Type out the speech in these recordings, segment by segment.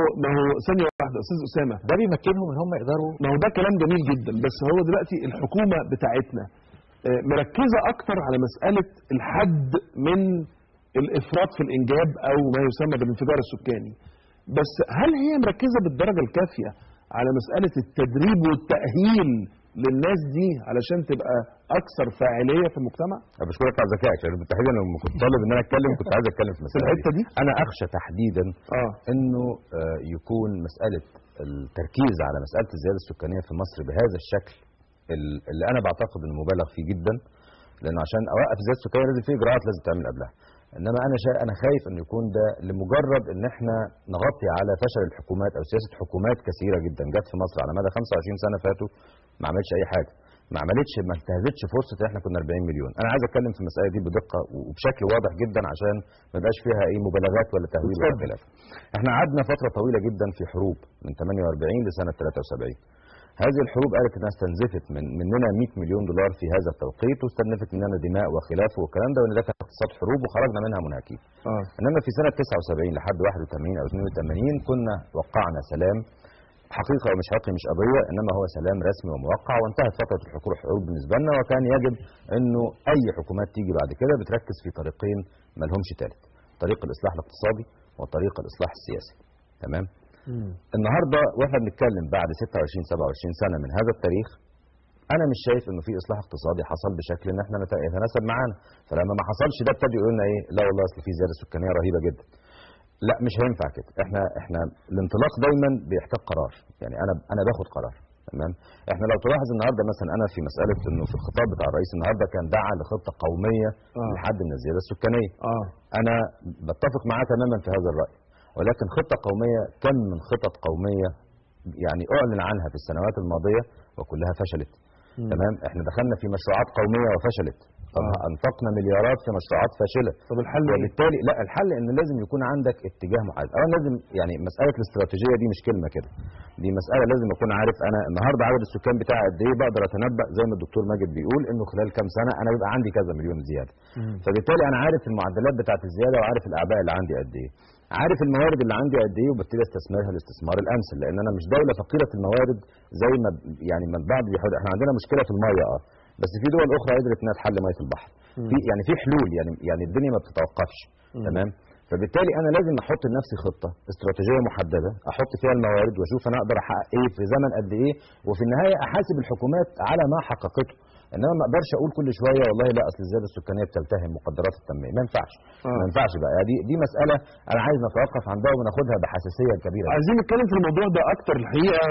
ما هو ثانيه واحده استاذ اسامه ده بيمكنهم ان هم يقدروا ما هو ده كلام جميل جدا بس هو دلوقتي الحكومه بتاعتنا آه، مركزه اكتر على مساله الحد من الافراط في الانجاب او ما يسمى بالانفجار السكاني بس هل هي مركزه بالدرجه الكافيه على مساله التدريب والتاهيل للناس دي علشان تبقى اكثر فاعليه في المجتمع انا بشكرك على ذكائك لان تحديدا لما كنت طالب ان انا اتكلم كنت عايز اتكلم في في المساله الحته دي انا اخشى تحديدا اه انه آه، يكون مساله التركيز على مساله الزياده السكانيه في مصر بهذا الشكل ال- اللي انا بعتقد انه مبالغ فيه جدا لانه عشان اوقف الزياده السكانيه لازم في اجراءات لازم تعمل قبلها انما انا شا... انا خايف انه يكون ده لمجرد ان احنا نغطي على فشل الحكومات او سياسه حكومات كثيره جدا جت في مصر على مدى 25 سنه فاتوا ما عملتش اي حاجه ما عملتش ما انتهزتش فرصه ان احنا كنا 40 مليون انا عايز اتكلم في المساله دي بدقه وبشكل واضح جدا عشان ما يبقاش فيها اي مبالغات ولا تهويل ولا اتفضل. خلاف احنا قعدنا فتره طويله جدا في حروب من 48 لسنه 73 هذه الحروب قالت انها استنزفت من مننا 100 مليون دولار في هذا التوقيت واستنزفت مننا دماء وخلافه والكلام ده وان ده كان اقتصاد حروب وخرجنا منها منهكين اه انما في سنه 79 لحد 81 او 82 كنا وقعنا سلام حقيقه ومش حقيقي مش قضيه انما هو سلام رسمي وموقع وانتهت فتره الحكومه الحروب بالنسبه لنا وكان يجب انه اي حكومات تيجي بعد كده بتركز في طريقين ما لهمش ثالث طريق الاصلاح الاقتصادي وطريق الاصلاح السياسي تمام النهارده واحنا بنتكلم بعد 26 27 سنه من هذا التاريخ انا مش شايف انه في اصلاح اقتصادي حصل بشكل ان احنا نت- يتناسب معانا فلما ما حصلش ده ابتدوا يقولوا لنا ايه لا والله اصل في زياده سكانيه رهيبه جدا لا مش هينفع كده احنا احنا الانطلاق دايما بيحتاج قرار يعني انا انا باخد قرار تمام احنا لو تلاحظ النهارده مثلا انا في مساله انه في الخطاب بتاع الرئيس النهارده كان دعا لخطه قوميه آه. للحد من الزياده السكانيه اه انا بتفق معاه تماما في هذا الراي ولكن خطه قوميه كم من خطط قوميه يعني اعلن عنها في السنوات الماضيه وكلها فشلت تمام احنا دخلنا في مشروعات قوميه وفشلت طب آه. انفقنا مليارات في مشروعات فاشله طب الحل ايه؟ وبالتالي لا الحل ان لازم يكون عندك اتجاه محدد اولا لازم يعني مساله الاستراتيجيه دي مش كلمه كده دي مساله لازم اكون عارف انا النهارده عدد السكان بتاعي قد ايه بقدر اتنبا زي ما الدكتور ماجد بيقول انه خلال كام سنه انا بيبقى عندي كذا مليون زياده فبالتالي انا عارف المعدلات بتاعت الزياده وعارف الاعباء اللي عندي قد ايه عارف الموارد اللي عندي قد ايه وببتدي استثمرها الاستثمار الامثل لان انا مش دوله فقيره الموارد زي ما يعني ما البعض بيحاول احنا عندنا مشكله في الميه اه بس في دول اخرى قدرت انها تحل ميه البحر في يعني في حلول يعني يعني الدنيا ما بتتوقفش تمام فبالتالي انا لازم احط لنفسي خطه استراتيجيه محدده احط فيها الموارد واشوف انا اقدر احقق ايه في زمن قد ايه وفي النهايه احاسب الحكومات على ما حققته انما ما اقدرش اقول كل شويه والله لا اصل الزياده السكانيه بتلتهم مقدرات التنميه ما ينفعش آه. ما ينفعش بقى دي دي مساله انا عايز نتوقف عندها وناخدها بحساسيه كبيره عايزين نتكلم في الموضوع ده اكتر الحقيقه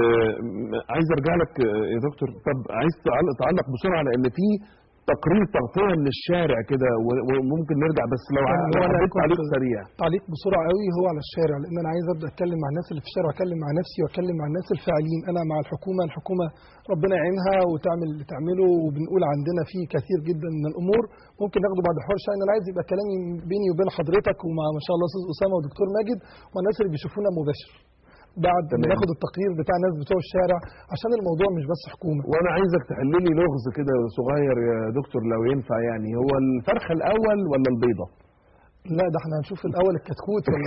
وعايز ارجع لك يا دكتور طب عايز تعلق, تعلق بسرعه لان في تقرير تغطيه من الشارع كده و- وممكن نرجع بس لو طب لو هو أنا حبيت كنت- تعليق سريع تعليق بسرعه قوي هو على الشارع لان انا عايز ابدا اتكلم مع الناس اللي في الشارع واتكلم مع نفسي واتكلم مع الناس الفاعلين انا مع الحكومه الحكومه ربنا يعينها وتعمل اللي تعمله وبنقول عندنا فيه كثير جدا من الامور ممكن ناخده بعد حوار شويه انا عايز يبقى كلامي بيني وبين حضرتك ومع ما شاء الله استاذ اسامه ودكتور ماجد والناس اللي بيشوفونا مباشر بعد ما تمام. ناخد التقرير بتاع الناس بتوع الشارع عشان الموضوع مش بس حكومه وانا عايزك تحل لي لغز كده صغير يا دكتور لو ينفع يعني هو الفرخه الاول ولا البيضه؟ لا ده احنا هنشوف الاول الكتكوت ولا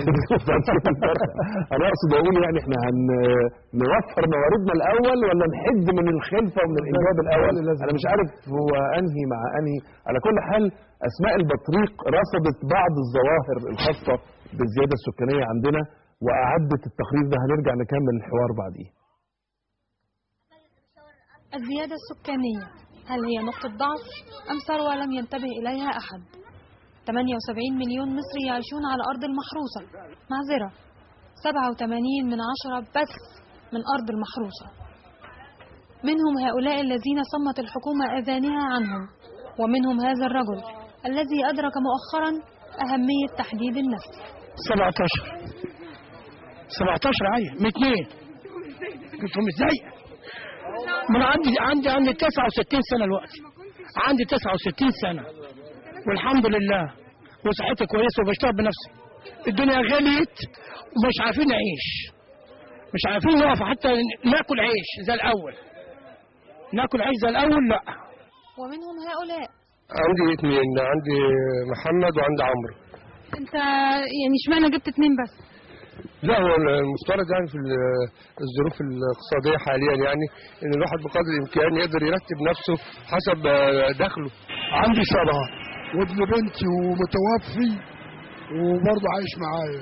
انا اقصد اقول يعني احنا هنوفر مواردنا الاول ولا نحد من الخلفه ومن الانجاب الاول لازم. انا مش عارف هو انهي مع انهي على كل حال اسماء البطريق رصدت بعض الظواهر الخاصه بالزياده السكانيه عندنا واعدت التقرير ده هنرجع نكمل الحوار بعديه الزيادة السكانية هل هي نقطة ضعف أم ثروة لم ينتبه إليها أحد 78 مليون مصري يعيشون على أرض المحروسة معذرة 87 من عشرة بس من أرض المحروسة منهم هؤلاء الذين صمت الحكومة أذانها عنهم ومنهم هذا الرجل الذي أدرك مؤخرا أهمية تحديد النسل 17 17 عيل من اثنين قلتهم ازاي؟ من عندي عندي عندي 69 سنه دلوقتي عندي 69 سنه والحمد لله وصحتي كويسه وبشتغل بنفسي الدنيا غليت ومش عارفين نعيش مش عارفين نقف حتى ناكل عيش زي الاول ناكل عيش زي الاول لا ومنهم هؤلاء عندي اثنين عندي محمد وعندي عمرو انت يعني اشمعنى جبت اتنين بس لا هو المفترض يعني في ال- الظروف الاقتصادية حاليا يعني ان الواحد بقدر الامكان يقدر يرتب نفسه حسب آه، دخله عندي سبعة وابن بنتي ومتوفي وبرضه عايش معايا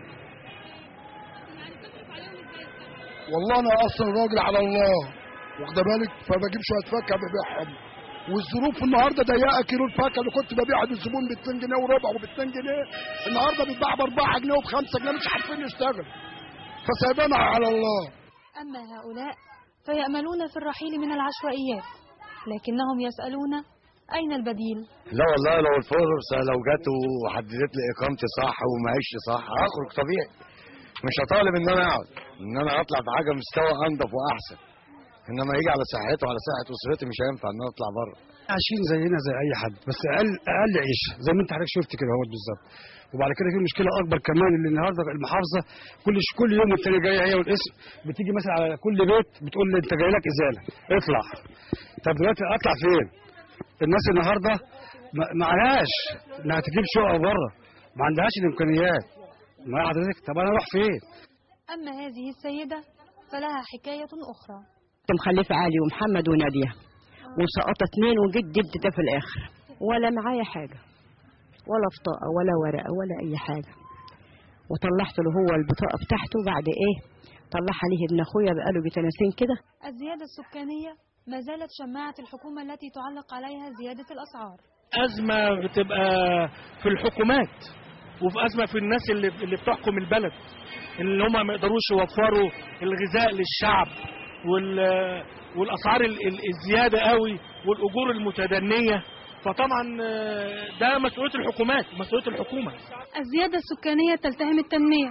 والله انا اصلا راجل على الله واخد بالك فبجيب شويه فاكهه ببيعهم والظروف النهارده ضيقه كيلو الفاكهه اللي كنت ببيعها للزبون ب 2 جنيه وربع وب 2 جنيه النهارده بيتباع ب 4 جنيه وب 5 جنيه مش عارفين نشتغل فسايبانا على الله أما هؤلاء فيأملون في الرحيل من العشوائيات لكنهم يسألون أين البديل؟ لا والله لو الفرصة لو جت وحددت لي إقامتي صح ومعيشتي صح هخرج طبيعي مش هطالب إن أنا أقعد إن أنا أطلع بحاجة مستوى أنضف وأحسن إنما يجي على صحته وعلى صحة أسرتي مش هينفع إن أنا أطلع بره عايشين زينا زي اي حد بس اقل اقل عيشه زي ما انت حضرتك شفت كده اهوت بالظبط وبعد كده في مشكله اكبر كمان اللي النهارده المحافظه كل كل يوم والتاني جايه هي والاسم بتيجي مثلا على كل بيت بتقول لي انت جاي لك ازاله اطلع طب دلوقتي اطلع فين؟ الناس النهارده ما- معهاش انها تجيب شقه بره ما عندهاش الامكانيات ما حضرتك طب انا اروح فين؟ أما هذه السيدة فلها حكاية أخرى كنت مخلفة علي ومحمد ونادية وسقطت اتنين وجيت جبت ده في الآخر ولا معايا حاجة ولا بطاقة ولا ورقة ولا أي حاجة وطلعت له هو البطاقة بتاعته بعد إيه طلعها ليه ابن أخويا بقاله بتنسين كده الزيادة السكانية ما زالت شماعة الحكومة التي تعلق عليها زيادة الأسعار أزمة بتبقى في الحكومات وفي أزمة في الناس اللي اللي بتحكم البلد اللي هم ما يقدروش يوفروا الغذاء للشعب وال والأسعار ال- ال- الزيادة قوي والأجور المتدنية فطبعا آه، ده مسؤولية الحكومات مسؤولية الحكومة الزيادة السكانية تلتهم التنمية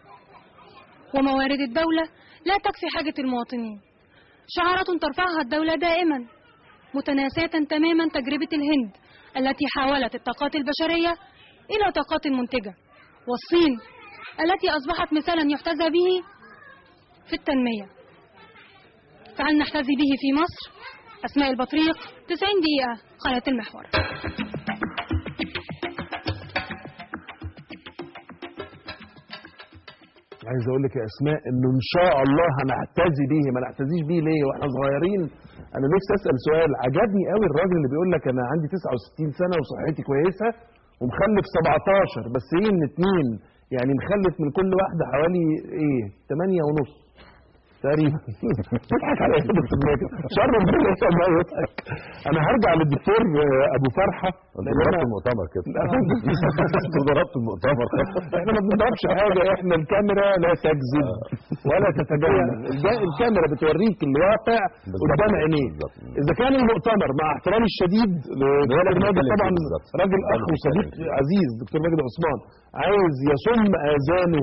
وموارد الدولة لا تكفي حاجة المواطنين شعارات ترفعها الدولة دائما متناسية تماما تجربة الهند التي حولت الطاقات البشرية إلى طاقات منتجة والصين التي أصبحت مثالا يحتذى به في التنمية فهل نحتذي به في مصر؟ أسماء البطريق 90 دقيقة قناة المحور عايز اقول لك يا اسماء انه ان شاء الله هنعتزي بيه ما نعتزيش بيه ليه واحنا صغيرين انا نفسي اسال سؤال عجبني قوي الراجل اللي بيقول لك انا عندي 69 سنه وصحتي كويسه ومخلف 17 بس ايه من اتنين يعني مخلف من كل واحده حوالي ايه 8 ونص تقريبا تضحك على ايه يا دكتور ماجد شر ربنا يسعد ما يضحك انا هرجع للدكتور آه، ابو فرحه انت لأن ضربت أنا- المؤتمر كده انت ضربت المؤتمر احنا ما بنضربش حاجه احنا الكاميرا لا تكذب ولا تتجمل الج- الكاميرا بتوريك الواقع بالظبط. قدام عينيك بالظبط. اذا كان المؤتمر مع احترامي الشديد لدكتور ماجد بنتكلم طبعا فيه بالظبط. راجل ده اخ اللي وصديق بنتكلم فيه. عزيز دكتور ماجد عثمان عايز يصم اذانه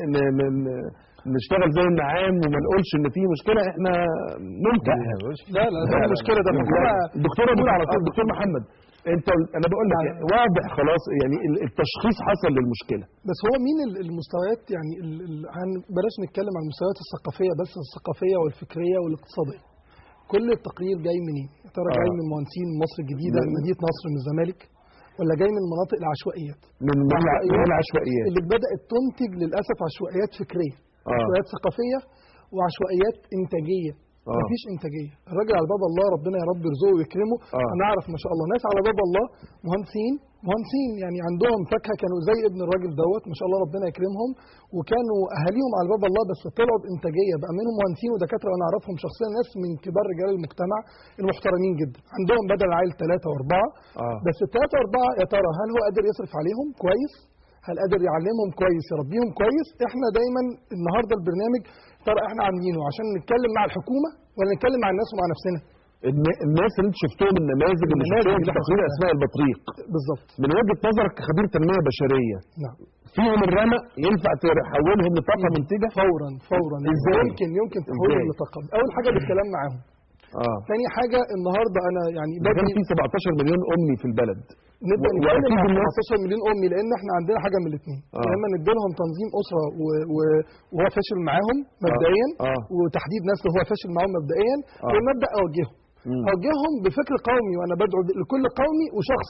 ونشتغل زي النعام وما نقولش ان في مشكله احنا ممكن يعني. لا لا ده المشكله ده الحكومه الدكتور ابو على طول دكتور محمد انت انا بقول لك يعني واضح خلاص يعني ال- التشخيص حصل للمشكله بس هو مين ال- المستويات يعني ال- ال- هن- بلاش نتكلم عن المستويات الثقافيه بس الثقافيه والفكريه والاقتصاديه كل التقرير جاي منين يا ترى آه. جاي من مهندسين مصر الجديده من- مدينه نصر من الزمالك ولا جاي من مناطق العشوائيات من من الع- من العشوائيات اللي بدات تنتج للاسف عشوائيات فكريه آه. عشوائيات ثقافيه وعشوائيات انتاجيه آه. مفيش انتاجيه الراجل على باب الله ربنا يا رب يرزقه ويكرمه آه. انا اعرف ما شاء الله ناس على باب الله مهندسين مهندسين يعني عندهم فاكهه كانوا زي ابن الراجل دوت ما شاء الله ربنا يكرمهم وكانوا اهاليهم على باب الله بس طلعوا بانتاجيه بقى منهم مهندسين ودكاتره وانا اعرفهم شخصيا ناس من كبار رجال المجتمع المحترمين جدا عندهم بدل عيل ثلاثه واربعه آه. بس الثلاثه واربعه يا ترى هل هو قادر يصرف عليهم كويس؟ هل قادر يعلمهم كويس يربيهم كويس؟ احنا دايما النهارده البرنامج ترى احنا عاملينه عشان نتكلم مع الحكومه ولا نتكلم مع الناس ومع نفسنا؟ الن- الناس اللي انت شفتهم النماذج اللي النماذج شفتهم في اللي احنا تقرير شفناها. اسماء البطريق بالظبط من وجهه نظرك كخبير تنميه بشريه نعم فيهم الرمق ينفع تحولهم لطاقه منتجه فورا فورا ازاي؟ يمكن يمكن تحويل ازاي؟ لطاقه اول حاجه بالكلام معاهم اه ثاني حاجه النهارده انا يعني ده كان بدي في 17 مليون امي في البلد نبدا و- نتكلم وأكيد عن الناس- 15 مليون امي لان احنا عندنا حاجه من الاثنين آه. يا اما ندي لهم تنظيم اسره و... و... وهو فاشل معاهم مبدئيا آه. وتحديد نسل هو فاشل معاهم مبدئيا آه. ونبدا اوجههم مم. اوجههم بفكر قومي وانا بدعو ب- لكل قومي وشخصي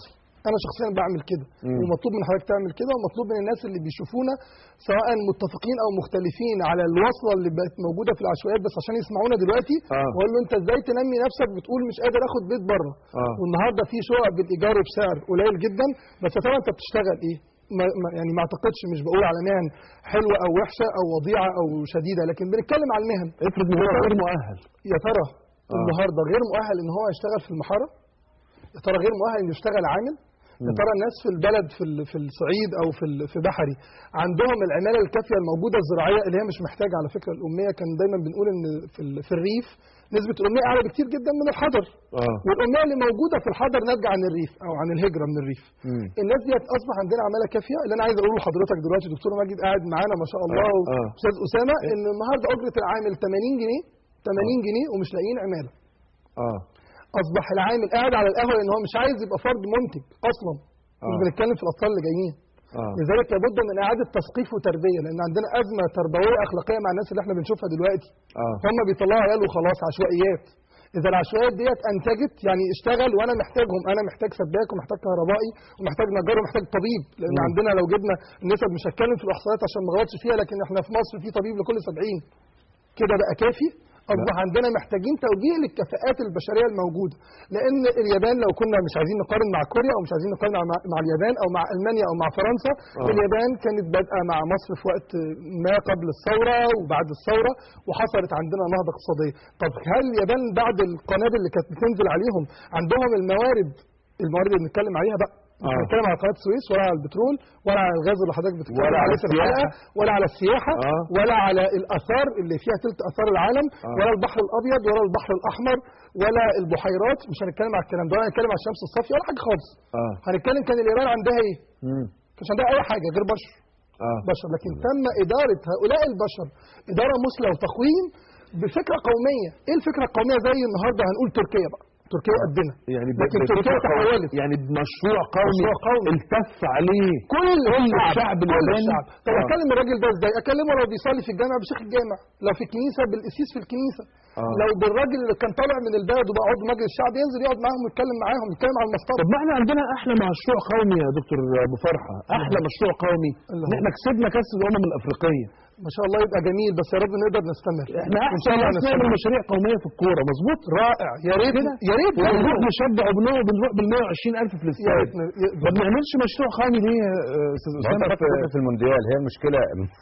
انا شخصيا بعمل كده مم. ومطلوب من حضرتك تعمل كده ومطلوب من الناس اللي بيشوفونا سواء متفقين او مختلفين على الوصله اللي بقت موجوده في العشوائيات بس عشان يسمعونا دلوقتي آه. واقول له انت ازاي تنمي نفسك بتقول مش قادر اخد بيت بره آه. والنهارده في شقق بالايجار بسعر قليل جدا بس يا ترى انت بتشتغل ايه؟ ما ما يعني ما اعتقدش مش بقول على مهن حلوه او وحشه او وضيعه او شديده لكن بنتكلم على المهن افرض ان هو غير مؤهل يا ترى النهارده غير مؤهل ان هو يشتغل في المحاره يا ترى غير مؤهل انه يشتغل عامل يا ترى الناس في البلد في ال- في الصعيد او في ال- في بحري عندهم العماله الكافيه الموجوده الزراعيه اللي هي مش محتاجه على فكره الاميه كان دايما بنقول ان في ال- في الريف نسبه الاميه اعلى بكتير جدا من الحضر اه والاميه اللي موجوده في الحضر ناتجه عن الريف او عن الهجره من الريف مم. الناس دي اصبح عندنا عماله كافيه اللي انا عايز اقوله لحضرتك دلوقتي دكتور ماجد قاعد معانا ما شاء الله آه، آه. واستاذ اسامه ان النهارده اجره العامل 80 جنيه 80 جنيه ومش لاقيين عماله اه اصبح العامل قاعد على القهوه لان هو مش عايز يبقى فرد منتج اصلا مش آه. بنتكلم في الاطفال اللي جايين اه لذلك لابد من اعاده تثقيف وتربيه لان عندنا ازمه تربويه اخلاقيه مع الناس اللي احنا بنشوفها دلوقتي اه هم بيطلعوا عيال وخلاص عشوائيات اذا العشوائيات ديت انتجت يعني اشتغل وانا محتاجهم انا محتاج سباك ومحتاج كهربائي ومحتاج نجار ومحتاج طبيب لان مم. عندنا لو جبنا النسب مش هتكلم في الاحصائيات عشان ما اغلطش فيها لكن احنا في مصر في طبيب لكل 70 كده بقى كافي اصبح عندنا محتاجين توجيه للكفاءات البشريه الموجوده لان اليابان لو كنا مش عايزين نقارن مع كوريا او مش عايزين نقارن مع, مع اليابان او مع المانيا او مع فرنسا آه. اليابان كانت بادئه مع مصر في وقت ما قبل الثوره وبعد الثوره وحصلت عندنا نهضه اقتصاديه طب هل اليابان بعد القنابل اللي كانت بتنزل عليهم عندهم الموارد الموارد اللي بنتكلم عليها بقى مش آه. بنتكلم على قناه السويس ولا على البترول ولا على الغاز اللي حضرتك بتتكلم ولا على عليه في السياحة. الحلقة، ولا على السياحه آه. ولا على الاثار اللي فيها ثلث اثار العالم آه. ولا البحر الابيض ولا البحر الاحمر ولا البحيرات مش هنتكلم على الكلام ده ولا هنتكلم على الشمس الصافيه ولا حاجه خالص اه هنتكلم كان اليابان عندها ايه؟ مم. كانش عندها اي حاجه غير بشر اه بشر لكن تم اداره هؤلاء البشر اداره مثلى وتقويم بفكره قوميه ايه الفكره القوميه زي النهارده هنقول تركيا بقى تركيا قدنا يعني ب- لكن بفكرة تركيا قوي- تحولت يعني بمشروع قومي مشروع قومي. التف عليه كل الشعب كل الياباني. الشعب طب آه. اكلم الراجل ده ازاي اكلمه لو بيصلي في الجامع بشيخ الجامع لو في الكنيسه بالقسيس في الكنيسه آه. لو بالراجل اللي كان طالع من البلد وبقى عضو مجلس الشعب ينزل يقعد معاهم ويتكلم معاهم يتكلم على المسطره طب ما احنا عندنا احلى مشروع قومي يا دكتور ابو فرحه احلى مشروع قومي اللي ان هو؟ احنا كسبنا كاس الامم الافريقيه ما شاء الله يبقى جميل بس يا رب نقدر نستمر احنا إن احسن شاء الله ناس نعمل هنستمر. مشاريع قوميه في الكوره مظبوط رائع يا ريت كده؟ يا ريت ونروح نشجع وبنروح بنروح بال 120 الف في يا الاستاد ريت ن- ي- ما بنعملش مشروع قومي ليه يا استاذ ما هو اسامه انت في- فاكر في المونديال هي المشكله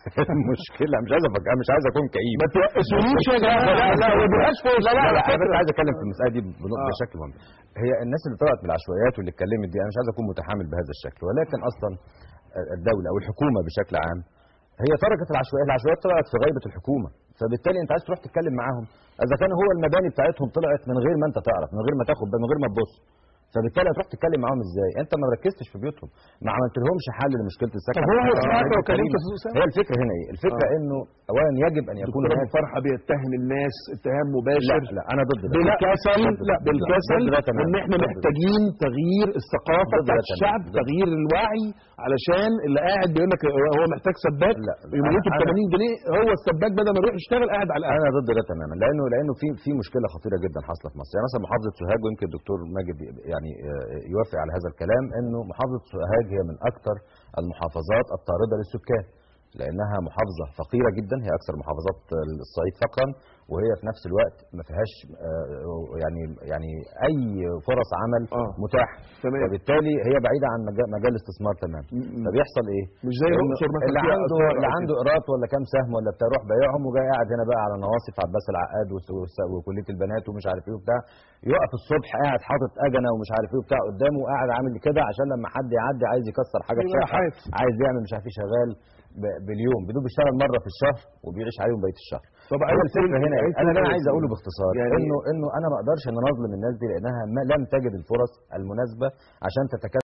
المشكله مش عايز أفك... مش عايز اكون كئيب ما توقفونيش يا جماعه لا لا ما بيبقاش فوق لا لا لا على انا بس فكرة. عايز اتكلم في المساله دي بنقطة آه. بشكل مهم هي الناس اللي طلعت من العشوائيات واللي اتكلمت دي انا مش عايز اكون متحامل بهذا الشكل ولكن اصلا الدوله او الحكومه بشكل عام هي تركت العشوائيات العشوائيات طلعت في غيبه الحكومه فبالتالي انت عايز تروح تتكلم معاهم اذا كان هو المباني بتاعتهم طلعت من غير ما انت تعرف من غير ما تاخد من غير ما تبص فبالتالي هتروح تتكلم معاهم ازاي انت ما ركزتش في بيوتهم ما عملت لهمش حل لمشكله السكن طب هو هيسمعك آه، لو كلمت كريم. أستاذ أسامة؟ هي الفكره هنا ايه الفكره آه. انه اولا يجب ان يكون دكتور ابو هناك فرحه بيتهم الناس اتهام لا مباشر لا انا ضد ده بالكسل ضد ده. لا ضد بالكسل ده تماما. ان احنا ضد ده. محتاجين تغيير الثقافه ضد ده بتاعت تماما. الشعب ضد. تغيير الوعي علشان اللي قاعد بيقول لك هو محتاج سباك لا، يملكه ب أنا- 80 جنيه هو السباك بدل ما يروح يشتغل قاعد على القهوه انا ضد ده تماما لانه لانه في في مشكله خطيره جدا حاصله في مصر يعني مثلا محافظه سوهاج ويمكن الدكتور ماجد يعني آه، يوافق على هذا الكلام انه محافظه سوهاج هي من اكثر المحافظات الطارده للسكان لانها محافظه فقيره جدا هي اكثر محافظات الصعيد فقرا وهي في نفس الوقت ما فيهاش آه، يعني يعني اي فرص عمل آه. متاحه تمام. فبالتالي هي بعيده عن مجال, مجال الاستثمار تماما م- فبيحصل ايه مش زي إنه الأقصر مثلا اللي فيها عنده آثار اللي أو عنده قراط ولا كام سهم ولا بتاع يروح بايعهم وجاي قاعد هنا بقى على نواصف عباس العقاد وس- وس- وكليه البنات ومش عارف ايه وبتاع يقف الصبح قاعد حاطط اجنه ومش عارف ايه وبتاع قدامه وقاعد عامل كده عشان لما حد يعدي عايز يكسر حاجه في يبقى شقه نحات. عايز يعمل مش عارف ايه شغال ب- باليوم بدون بيشتغل مره في الشهر وبيعيش عليهم بقيه الشهر طب هو عايز الفكره تقول- هنا عايز إيه؟ انا اللي تقول انا عايز إيه؟ اقوله باختصار يعني انه انه انا ما اقدرش ان انا اظلم الناس دي لانها ما لم تجد الفرص المناسبه عشان تتكلم